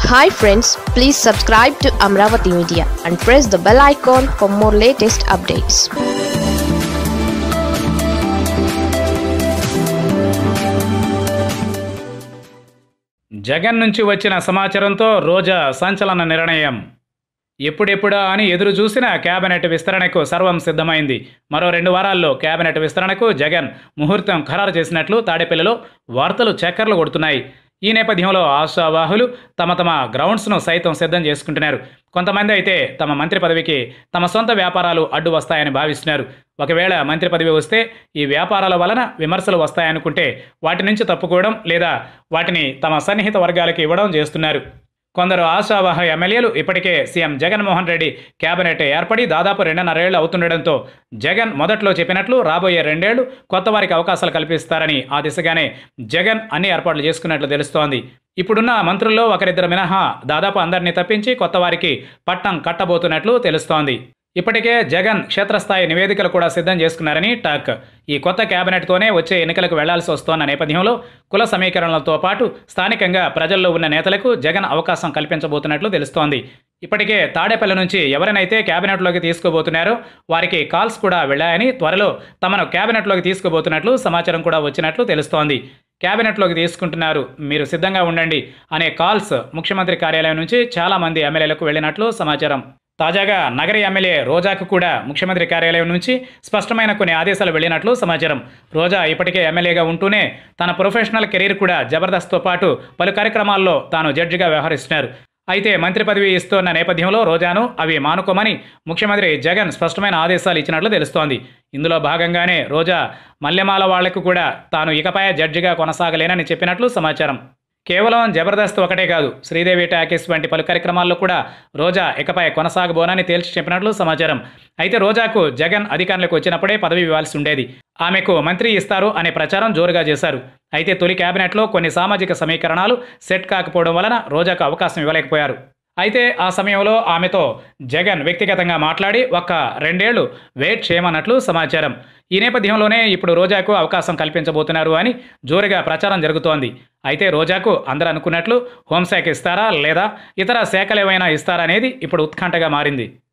hi friends please subscribe to Amaravati media and press the bell icon for more latest updates Jagan నుంచి వచ్చిన సమాచారంతో రోజా సంచలన నిర్ణయం ఎప్పుడెప్పుడా అని ఎదురు చూసిన కేబినెట్ విస్తరణకు సర్వం సిద్ధమైంది మరో రెండు వారాల్లో కేబినెట్ విస్తరణకు జగన్ ముహూర్తం ఖరారు చేసినట్లు తాడేపల్లిలో వార్తలు చక్కర్లు కొడుతున్నాయి ఈ నేపథ్యంలో ఆశావాహులు తమ తమ గ్రౌండ్స్ను సైతం సిద్ధం చేసుకుంటున్నారు కొంతమంది అయితే తమ మంత్రి పదవికి తమ సొంత వ్యాపారాలు అడ్డు వస్తాయని భావిస్తున్నారు ఒకవేళ మంత్రి పదవి వస్తే ఈ వ్యాపారాల వలన విమర్శలు వస్తాయనుకుంటే వాటి నుంచి తప్పుకోవడం లేదా వాటిని తమ సన్నిహిత వర్గాలకు ఇవ్వడం చేస్తున్నారు కొందరు ఆశావాహ ఎమ్మెల్యేలు ఇప్పటికే సీఎం జగన్మోహన్ రెడ్డి కేబినెట్ ఏర్పడి దాదాపు రెండున్నరేళ్లు అవుతుండడంతో జగన్ మొదట్లో చెప్పినట్లు రాబోయే రెండేళ్లు కొత్త వారికి అవకాశాలు కల్పిస్తారని ఆ దిశగానే జగన్ అన్ని ఏర్పాట్లు చేసుకున్నట్లు తెలుస్తోంది ఇప్పుడున్న మంత్రుల్లో ఒకరిద్దరు మినహా దాదాపు అందరినీ తప్పించి కొత్త వారికి పట్టం కట్టబోతున్నట్లు తెలుస్తోంది ఇప్పటికే జగన్ క్షేత్రస్థాయి నివేదికలు కూడా సిద్ధం చేసుకున్నారని టాక్ ఈ కొత్త కేబినెట్తోనే వచ్చే ఎన్నికలకు వెళ్లాల్సి వస్తోన్న నేపథ్యంలో కుల సమీకరణలతో పాటు స్థానికంగా ప్రజల్లో ఉన్న నేతలకు జగన్ అవకాశం కల్పించబోతున్నట్లు తెలుస్తోంది ఇప్పటికే తాడేపల్లి నుంచి ఎవరినైతే కేబినెట్లోకి తీసుకోబోతున్నారో వారికి కాల్స్ కూడా వెళ్ళాయని త్వరలో తమను కేబినెట్లోకి తీసుకోబోతున్నట్లు సమాచారం కూడా వచ్చినట్లు తెలుస్తోంది కేబినెట్లోకి తీసుకుంటున్నారు మీరు సిద్ధంగా ఉండండి అనే కాల్స్ ముఖ్యమంత్రి కార్యాలయం నుంచి చాలామంది ఎమ్మెల్యేలకు వెళ్ళినట్లు సమాచారం తాజాగా నగర ఎమ్మెల్యే రోజాకు కూడా ముఖ్యమంత్రి కార్యాలయం నుంచి స్పష్టమైన కొన్ని ఆదేశాలు వెళ్ళినట్లు సమాచారం రోజా ఇప్పటికే ఎమ్మెల్యేగా ఉంటూనే తన ప్రొఫెషనల్ కెరీర్ కూడా జబర్దస్త్తో పాటు పలు కార్యక్రమాల్లో తాను జడ్జిగా వ్యవహరిస్తున్నారు అయితే మంత్రి పదవి ఇస్తున్న నేపథ్యంలో రోజాను అవి మానుకోమని ముఖ్యమంత్రి జగన్ స్పష్టమైన ఆదేశాలు ఇచ్చినట్లు తెలుస్తోంది ఇందులో భాగంగానే రోజా మల్లెమాల వాళ్లకు కూడా తాను ఇకపై జడ్జిగా కొనసాగలేనని చెప్పినట్లు సమాచారం కేవలం జబర్దస్త్ ఒకటే కాదు శ్రీదేవి టాకీస్ వంటి పలు కార్యక్రమాల్లో కూడా రోజా ఇకపై కొనసాగబోనని తేల్చి చెప్పినట్లు సమాచారం అయితే రోజాకు జగన్ అధికారంలోకి వచ్చినప్పుడే పదవి ఇవ్వాల్సి ఉండేది ఆమెకు మంత్రి ఇస్తారు అనే ప్రచారం జోరుగా చేశారు అయితే తొలి కేబినెట్లో కొన్ని సామాజిక సమీకరణాలు సెట్ కాకపోవడం వలన రోజాకు అవకాశం ఇవ్వలేకపోయారు అయితే ఆ సమయంలో ఆమెతో జగన్ వ్యక్తిగతంగా మాట్లాడి ఒక్క రెండేళ్లు వెయిట్ చేయమన్నట్లు సమాచారం ఈ నేపథ్యంలోనే ఇప్పుడు రోజాకు అవకాశం కల్పించబోతున్నారు అని జోరుగా ప్రచారం జరుగుతోంది అయితే రోజాకు అందరూ అనుకున్నట్లు హోంశాఖ ఇస్తారా లేదా ఇతర శాఖలు ఏమైనా ఇస్తారా అనేది ఇప్పుడు ఉత్కంఠగా మారింది